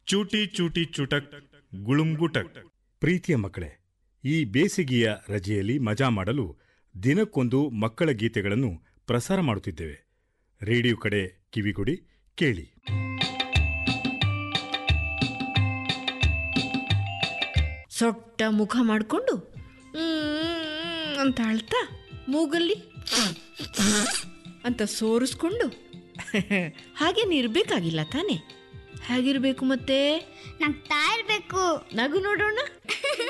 ಚೂಟಿ ಚೂಟಿ ಚುಟಕ್ ಗುಳುಂಗುಟಕ್ ಪ್ರೀತಿಯ ಮಕ್ಕಳೇ ಈ ಬೇಸಿಗೆಯ ರಜೆಯಲ್ಲಿ ಮಜಾ ಮಾಡಲು ದಿನಕ್ಕೊಂದು ಮಕ್ಕಳ ಗೀತೆಗಳನ್ನು ಪ್ರಸಾರ ಮಾಡುತ್ತಿದ್ದೇವೆ ರೇಡಿಯೋ ಕಡೆ ಕಿವಿಗೊಡಿ ಕೇಳಿ ಸೊಟ್ಟ ಮುಖ ಮಾಡಿಕೊಂಡು ಅಂತ ಅಳ್ತಾ ಮೂಗಲ್ಲಿ ಅಂತ ಸೋರಿಸ್ಕೊಂಡು ಹಾಗೇನು ಇರಬೇಕಾಗಿಲ್ಲ ತಾನೇ ಹೇಗಿರಬೇಕು ಮತ್ತೆ ನಗ್ತಾ ಇರ್ಬೇಕು ನಗು ನೋಡೋಣ